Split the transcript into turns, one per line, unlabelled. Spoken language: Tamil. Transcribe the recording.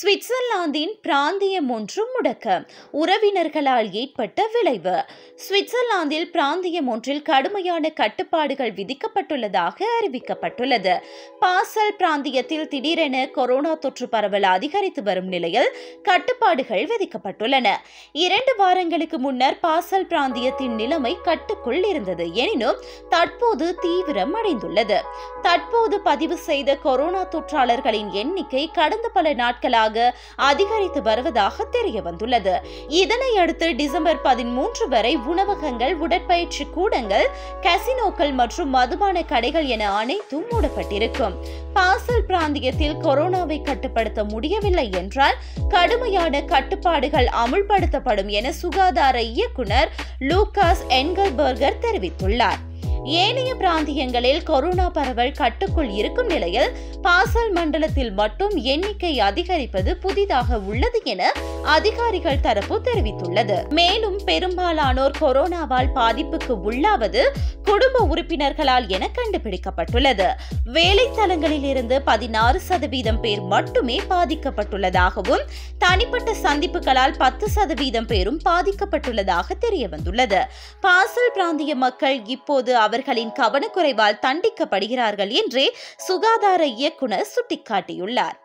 சுவிட்சர்லாந்தின் பிராந்தியம் ஒன்று முடக்கம் உறவினர்களால் ஏற்பட்ட விளைவு சுவிட்சர்லாந்தில் பிராந்தியம் ஒன்றில் கடுமையான கட்டுப்பாடுகள் விதிக்கப்பட்டுள்ளதாக அறிவிக்கப்பட்டுள்ளது பாசல் பிராந்தியத்தில் திடீரென கொரோனா தொற்று பரவல் அதிகரித்து வரும் நிலையில் கட்டுப்பாடுகள் விதிக்கப்பட்டுள்ளன இரண்டு வாரங்களுக்கு முன்னர் பாசல் பிராந்தியத்தின் நிலைமை கட்டுக்குள் இருந்தது எனினும் தற்போது தீவிரம் அடைந்துள்ளது தற்போது பதிவு செய்த கொரோனா தொற்றாளர்களின் எண்ணிக்கை கடந்த பல நாட்களாக அதிகரித்து வருவதாக தெரிய வந்துள்ளது இதனை அடுத்து டிசம்பர் பதிமூன்று வரை உணவகங்கள் உடற்பயிற்சி கூடங்கள் கசினோக்கள் மற்றும் மதுபான கடைகள் என அனைத்தும் மூடப்பட்டிருக்கும் பாசல் பிராந்தியத்தில் கொரோனாவை கட்டுப்படுத்த முடியவில்லை என்றால் கடுமையான கட்டுப்பாடுகள் அமுல்படுத்தப்படும் என சுகாதார இயக்குனர் லூகாஸ் என்கல்பர்கர் தெரிவித்துள்ளார் ஏனைய பிராந்தியங்களில் கொரோனா பரவல் கட்டுக்குள் இருக்கும் நிலையில் பாசல் மண்டலத்தில் மட்டும் எண்ணிக்கை அதிகரிப்பது புதிதாக உள்ளது என அதிகாரிகள் தரப்பு தெரிவித்துள்ளது மேலும் பெரும்பாலானோர் கொரோனாவால் பாதிப்புக்கு உள்ளாவது குடும்ப உறுப்பினர்களால் என கண்டுபிடிக்கப்பட்டுள்ளது வேலைத்தலங்களில் இருந்து பதினாறு சதவீதம் பேர் மட்டுமே பாதிக்கப்பட்டுள்ளதாகவும் தனிப்பட்ட சந்திப்புகளால் பத்து சதவீதம் பேரும் பாதிக்கப்பட்டுள்ளதாக தெரிய வந்துள்ளது பாசல் பிராந்திய மக்கள் இப்போது அவர்களின் கவனக்குறைவால் தண்டிக்கப்படுகிறார்கள் என்றே சுகாதார இயக்குனர் சுட்டிக்காட்டியுள்ளார்